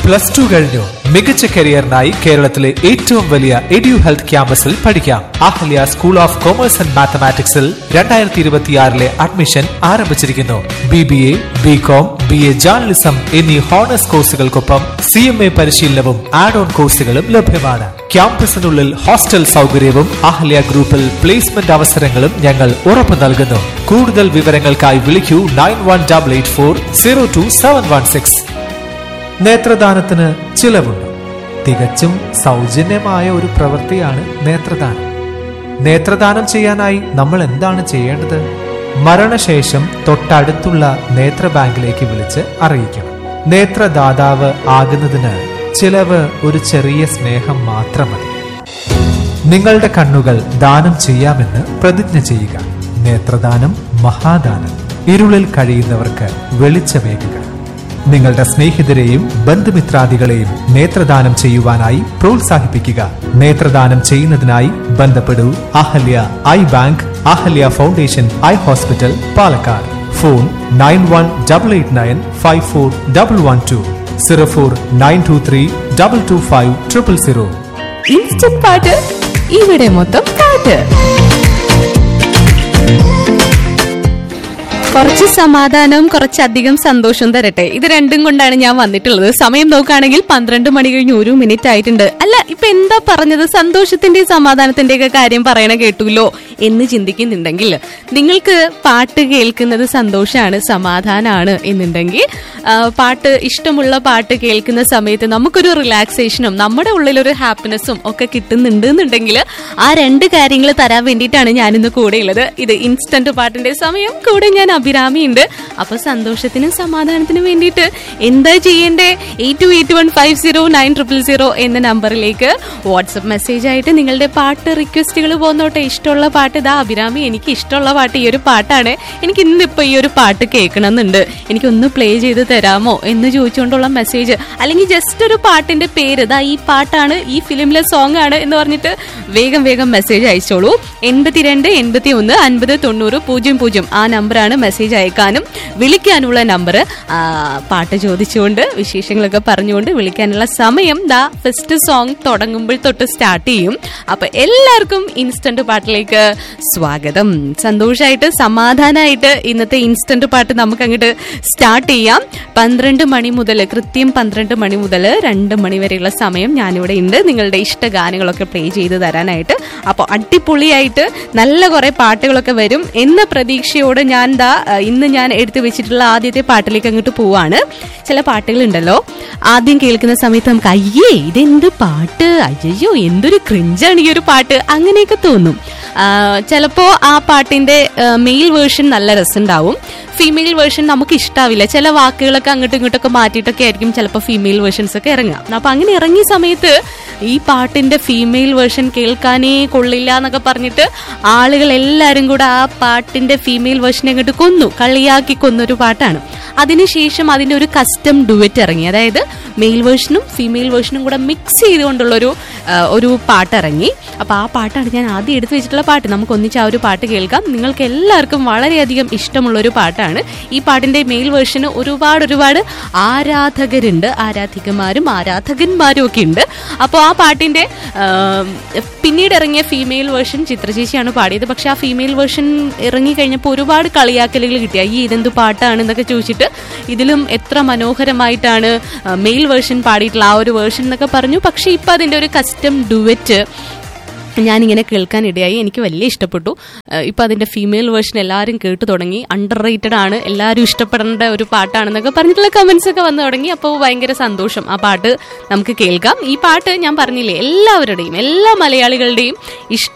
plus two കഴിഞ്ഞു മികച്ച കരിയറിനായി കേരളത്തിലെ ഏറ്റവും വലിയ എഡ്യു ഹെൽത്ത് ക്യാമ്പസിൽ പഠിക്കാം Ahalya school of commerce and മാത്തമാറ്റിക്സിൽ രണ്ടായിരത്തി ഇരുപത്തിയാറിലെ അഡ്മിഷൻ ആരംഭിച്ചിരിക്കുന്നു B B A B com B A journalism എന്നീ ഹോണേഴ്സ് കോഴ്സുകൾക്കൊപ്പം സി എം എ പരിശീലനവും ആഡ് ഓൺ കോഴ്സുകളും ലഭ്യമാണ് ക്യാമ്പസിനുള്ളിൽ ഹോസ്റ്റൽ സൗകര്യവും അഹല്യ ഗ്രൂപ്പിൽ പ്ലേസ്മെന്റ് അവസരങ്ങളും ഞങ്ങൾ ഉറപ്പു നൽകുന്നു കൂടുതൽ വിവരങ്ങൾക്കായി വിളിക്കൂ nine one double eight four zero two seven one six നേത്രദാനത്തിന് ചിലവുണ്ട് തികച്ചും സൗജന്യമായ ഒരു പ്രവൃത്തിയാണ് നേത്രദാനം നേത്രദാനം ചെയ്യാനായി നമ്മൾ എന്താണ് ചെയ്യേണ്ടത് മരണശേഷം തൊട്ടടുത്തുള്ള നേത്ര ബാങ്കിലേക്ക് വിളിച്ച് അറിയിക്കണം നേത്രദാതാവ് ആകുന്നതിന് ചിലവ് ഒരു ചെറിയ സ്നേഹം മാത്രം മതി നിങ്ങളുടെ കണ്ണുകൾ ദാനം ചെയ്യാമെന്ന് പ്രതിജ്ഞ ചെയ്യുക നേത്രദാനം മഹാദാനം ഇരുളിൽ കഴിയുന്നവർക്ക് വെളിച്ചമേകുക നിങ്ങളുടെ സ്നേഹിതരെയും ബന്ധുമിത്രാദികളെയും നേത്രദാനം ചെയ്യുവാനായി പ്രോത്സാഹിപ്പിക്കുക നേത്രദാനം ചെയ്യുന്നതിനായി ബന്ധപ്പെടൂ Ahalya eye bank Ahalya foundation eye hospital Palakkad phone nine one double eight nine five four double one two zero four nine two three double two five triple zero instant പാട്ട് ഇവിടെ മൊത്തം പാട്ട് കുറച്ച് സമാധാനവും കുറച്ചധികം സന്തോഷവും തരട്ടെ ഇത് രണ്ടും കൊണ്ടാണ് ഞാൻ വന്നിട്ടുള്ളത് സമയം നോക്കുകയാണെങ്കിൽ പന്ത്രണ്ട് മണി കഴിഞ്ഞ് ഒരു മിനിറ്റ് ആയിട്ടുണ്ട് അല്ല ഇപ്പൊ എന്താ പറഞ്ഞത് സന്തോഷത്തിന്റെ സമാധാനത്തിന്റെ ഒക്കെ കാര്യം പറയണ കേട്ടുല്ലോ എന്ന് ചിന്തിക്കുന്നുണ്ടെങ്കിൽ നിങ്ങൾക്ക് പാട്ട് കേൾക്കുന്നത് സന്തോഷമാണ് സമാധാനമാണ് എന്നുണ്ടെങ്കിൽ ആ, പാട്ട് ഇഷ്ടമുള്ള പാട്ട് കേൾക്കുന്ന സമയത്ത് നമുക്കൊരു റിലാക്സേഷനും നമ്മുടെ ഉള്ളിലൊരു ഹാപ്പിനെസ്സും ഒക്കെ കിട്ടുന്നുണ്ട് എന്നുണ്ടെങ്കിൽ ആ രണ്ട് കാര്യങ്ങൾ തരാൻ വേണ്ടിയിട്ടാണ് ഞാനിന്ന് കൂടെ ഉള്ളത് ഇത് ഇൻസ്റ്റന്റ് പാട്ടിന്റെ സമയം കൂടെ ഞാൻ അഭിരാമി ഉണ്ട് അപ്പൊ സന്തോഷത്തിനും സമാധാനത്തിനും വേണ്ടിയിട്ട് എന്താ ചെയ്യേണ്ടേ eight two eight one five zero nine triple zero എന്ന നമ്പറിലേക്ക് വാട്സപ്പ് മെസ്സേജ് ആയിട്ട് നിങ്ങളുടെ പാട്ട് റിക്വസ്റ്റുകൾ പോന്നോട്ടെ ഇഷ്ടമുള്ള പാട്ട് ഇതാ അഭിരാമി എനിക്ക് ഇഷ്ടമുള്ള പാട്ട് ഈ ഒരു പാട്ടാണ് എനിക്ക് ഇന്നിപ്പോ ഈ ഒരു പാട്ട് കേൾക്കണം എന്നുണ്ട് എനിക്കൊന്ന് പ്ലേ ചെയ്ത് തരാമോ എന്ന് ചോദിച്ചുകൊണ്ടുള്ള മെസ്സേജ് അല്ലെങ്കിൽ ജസ്റ്റ് ഒരു പാട്ടിന്റെ പേര് ഇതാ ഈ പാട്ടാണ് ഈ ഫിലിമിലെ സോങ് ആണ് എന്ന് പറഞ്ഞിട്ട് വേഗം വേഗം മെസ്സേജ് അയച്ചോളൂ എൺപത്തിരണ്ട് എൺപത്തി ഒന്ന് അൻപത് തൊണ്ണൂറ് പൂജ്യം പൂജ്യം ആ നമ്പറാണ് മെസ്സേജ് അയക്കാനും വിളിക്കാനുള്ള നമ്പർ പാട്ട് ചോദിച്ചുകൊണ്ട് വിശേഷങ്ങളൊക്കെ പറഞ്ഞുകൊണ്ട് വിളിക്കാനുള്ള സമയം ദാ ഫസ്റ്റ് സോങ് തുടങ്ങുമ്പോൾ തൊട്ട് സ്റ്റാർട്ട് ചെയ്യും അപ്പൊ എല്ലാവർക്കും ഇൻസ്റ്റന്റ് പാട്ടിലേക്ക് സ്വാഗതം സന്തോഷമായിട്ട് സമാധാനമായിട്ട് ഇന്നത്തെ ഇൻസ്റ്റന്റ് പാട്ട് നമുക്ക് അങ്ങോട്ട് സ്റ്റാർട്ട് ചെയ്യാം പന്ത്രണ്ട് മണി മുതൽ കൃത്യം പന്ത്രണ്ട് മണി മുതൽ രണ്ട് മണി വരെയുള്ള സമയം ഞാനിവിടെ ഉണ്ട് നിങ്ങളുടെ ഇഷ്ട ഗാനങ്ങളൊക്കെ പ്ലേ ചെയ്ത് തരാനായിട്ട് അപ്പോൾ അടിപൊളിയായിട്ട് നല്ല കുറെ പാട്ടുകളൊക്കെ വരും എന്ന പ്രതീക്ഷയോടെ ഞാൻ ദാ അഹ് ഇന്ന് ഞാൻ എടുത്തു വെച്ചിട്ടുള്ള ആദ്യത്തെ പാട്ടിലേക്ക് അങ്ങോട്ട് പോവാണ് ചില പാട്ടുകളുണ്ടല്ലോ ആദ്യം കേൾക്കുന്ന സമയത്ത് നമുക്ക് അയ്യേ ഇതെന്ത് പാട്ട് അയ്യോ എന്തൊരു ക്രിഞ്ചാണ് ഈ ഒരു പാട്ട് അങ്ങനെയൊക്കെ തോന്നും ചിലപ്പോ ആ പാട്ടിന്റെ മെയിൽ വേർഷൻ നല്ല രസമുണ്ടാവും ഫീമെയിൽ വേർഷൻ നമുക്ക് ഇഷ്ടാവില്ല ചില വാക്കുകളൊക്കെ അങ്ങോട്ടും ഇങ്ങോട്ടൊക്കെ മാറ്റിയിട്ടൊക്കെ ആയിരിക്കും ചിലപ്പോൾ ഫീമെയിൽ വേർഷൻസ് ഒക്കെ ഇറങ്ങുക അപ്പൊ അങ്ങനെ ഇറങ്ങിയ സമയത്ത് ഈ പാട്ടിന്റെ ഫീമെയിൽ വേർഷൻ കേൾക്കാനേ കൊള്ളില്ല എന്നൊക്കെ പറഞ്ഞിട്ട് ആളുകൾ എല്ലാവരും കൂടെ ആ പാട്ടിന്റെ ഫീമെയിൽ വേർഷനെ അങ്ങോട്ട് കൊന്നു കളിയാക്കി കൊന്നൊരു പാട്ടാണ് അതിനുശേഷം അതിന്റെ ഒരു കസ്റ്റം ഡുവറ്റ് ഇറങ്ങി അതായത് മെയിൽ വേർഷനും ഫീമെയിൽ വേർഷനും കൂടെ മിക്സ് ചെയ്തുകൊണ്ടുള്ളൊരു ആ, ഒരു പാട്ട് ഇറങ്ങി അപ്പൊ ആ പാട്ടാണ് ഞാൻ ആദ്യം എടുത്തു വെച്ചിട്ടുള്ള പാട്ട് നമുക്ക് ഒന്നിച്ച് ആ ഒരു പാട്ട് കേൾക്കാം നിങ്ങൾക്ക് എല്ലാവർക്കും വളരെയധികം ഇഷ്ടമുള്ള ഒരു പാട്ടാണ് ഈ പാട്ടിന്റെ മെയിൽ വേർഷന് ഒരുപാട് ഒരുപാട് ആരാധകരുണ്ട് ആരാധികമാരും ആരാധകന്മാരും ഒക്കെ ഉണ്ട് അപ്പോൾ ആ പാട്ടിന്റെ ആ, പിന്നീട് ഇറങ്ങിയ ഫീമെയിൽ വേർഷൻ ചിത്രചേച്ചിയാണ് പാടിയത് പക്ഷെ ആ ഫീമെയിൽ വേർഷൻ ഇറങ്ങി കഴിഞ്ഞപ്പോൾ ഒരുപാട് കളിയാക്കലുകൾ കിട്ടി ഈ ഇതെന്ത് പാട്ടാണ് എന്നൊക്കെ ചോദിച്ചിട്ട് ഇതിലും എത്ര മനോഹരമായിട്ടാണ് മെയിൽ വേർഷൻ പാടിയിട്ടുള്ള ആ ഒരു വേർഷൻ എന്നൊക്കെ പറഞ്ഞു പക്ഷെ ഇപ്പൊ അതിന്റെ ഒരു കസ്റ്റം ഡുവറ്റ് ഞാനിങ്ങനെ കേൾക്കാൻ ഇടയായി എനിക്ക് വലിയ ഇഷ്ടപ്പെട്ടു ഏഹ് ഇപ്പൊ അതിന്റെ ഫീമെയിൽ വേർഷൻ എല്ലാവരും കേട്ടു തുടങ്ങി അണ്ടർ റേറ്റഡ് ആണ് എല്ലാവരും ഇഷ്ടപ്പെടേണ്ട ഒരു പാട്ടാണെന്നൊക്കെ പറഞ്ഞിട്ടുള്ള കമന്റ്സ് ഒക്കെ വന്നു തുടങ്ങി അപ്പോൾ ഭയങ്കര സന്തോഷം ആ പാട്ട് നമുക്ക് കേൾക്കാം ഈ പാട്ട് ഞാൻ പറഞ്ഞില്ലേ എല്ലാവരുടെയും എല്ലാ മലയാളികളുടെയും ഇഷ്ട